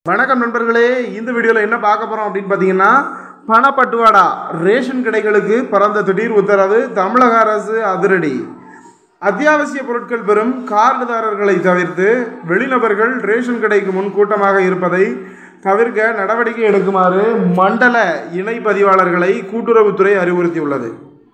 வணக்கம் நண்பர்களே இந்த வீடியோவில் என்ன பார்க்க போகிறோம் அப்படின்னு பார்த்தீங்கன்னா பணப்பட்டுவாடா ரேஷன் கடைகளுக்கு பரந்த திடீர் உத்தரவு தமிழக அரசு அதிரடி அத்தியாவசிய பொருட்கள் பெறும் கார்டுதாரர்களை தவிர்த்து வெளிநபர்கள் ரேஷன் கடைக்கு முன்கூட்டமாக இருப்பதை தவிர்க்க நடவடிக்கை எடுக்குமாறு மண்டல இணை பதிவாளர்களை கூட்டுறவுத்துறை அறிவுறுத்தியுள்ளது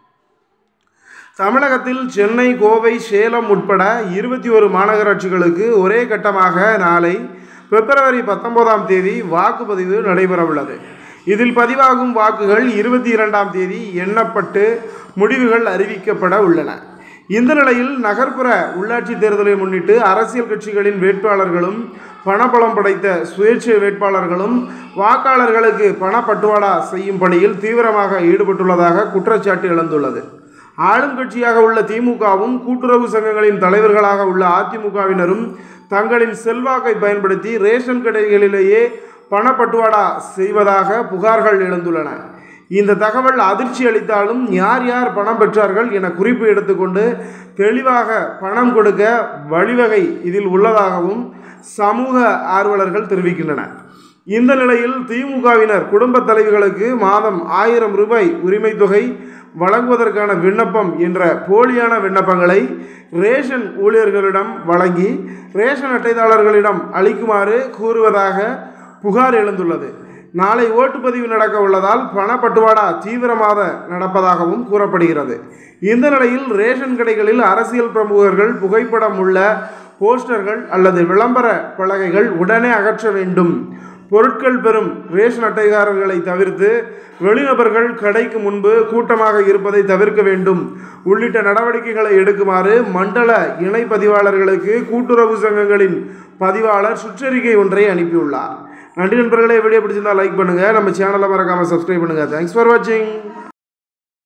தமிழகத்தில் சென்னை கோவை சேலம் உட்பட இருபத்தி ஒரு மாநகராட்சிகளுக்கு ஒரே கட்டமாக நாளை பிப்ரவரி பத்தொன்பதாம் தேதி வாக்குப்பதிவு நடைபெறவுள்ளது இதில் பதிவாகும் வாக்குகள் இருபத்தி இரண்டாம் தேதி எண்ணப்பட்டு முடிவுகள் அறிவிக்கப்பட உள்ளன இந்த நிலையில் நகர்ப்புற உள்ளாட்சி தேர்தலை முன்னிட்டு அரசியல் கட்சிகளின் வேட்பாளர்களும் பணபலம் படைத்த சுயேட்சை வேட்பாளர்களும் வாக்காளர்களுக்கு பணப்பட்டுவாடா செய்யும் பணியில் தீவிரமாக ஈடுபட்டுள்ளதாக குற்றச்சாட்டு எழுந்துள்ளது ஆளும் கட்சியாக உள்ள திமுகவும் கூட்டுறவு சங்கங்களின் தலைவர்களாக உள்ள அதிமுகவினரும் தங்களின் செல்வாக்கை பயன்படுத்தி ரேஷன் கடைகளிலேயே பணப்பட்டுவாடா செய்வதாக புகார்கள் எழுந்துள்ளன இந்த தகவல் அதிர்ச்சி அளித்தாலும் யார் யார் பணம் பெற்றார்கள் என குறிப்பு எடுத்துக்கொண்டு தெளிவாக பணம் கொடுக்க வழிவகை இதில் உள்ளதாகவும் சமூக ஆர்வலர்கள் தெரிவிக்கின்றனர் இந்த நிலையில் திமுகவினர் குடும்ப தலைவிகளுக்கு மாதம் ஆயிரம் ரூபாய் உரிமை தொகை வழங்குவதற்கான விண்ணப்பம் என்ற போலியான விண்ணப்பங்களை ரேஷன் ஊழியர்களிடம் வழங்கி ரேஷன் அட்டைதாரர்களிடம் அளிக்குமாறு கூறுவதாக புகார் எழுந்துள்ளது நாளை ஓட்டுப்பதிவு நடக்க உள்ளதால் பணப்பட்டுவாடா தீவிரமாக நடப்பதாகவும் கூறப்படுகிறது இந்த நிலையில் ரேஷன் கடைகளில் அரசியல் பிரமுகர்கள் புகைப்படம் உள்ள போஸ்டர்கள் அல்லது விளம்பர பலகைகள் உடனே அகற்ற வேண்டும் பொருட்கள் பெறும் ரேஷன் அட்டைதாரர்களை தவிர்த்து வெளிநபர்கள் கடைக்கு முன்பு கூட்டமாக இருப்பதை தவிர்க்க வேண்டும் உள்ளிட்ட நடவடிக்கைகளை எடுக்குமாறு மண்டல இணை பதிவாளர்களுக்கு கூட்டுறவு சங்கங்களின் பதிவாளர் சுற்றறிக்கை ஒன்றை அனுப்பியுள்ளார் நன்றி நண்பர்களே வீடியோ பிடிச்சிருந்தா லைக் பண்ணுங்கள் நம்ம சேனலை மறக்காமல் சப்ஸ்கிரைப் பண்ணுங்கள் தேங்க்ஸ் ஃபார் வாட்சிங்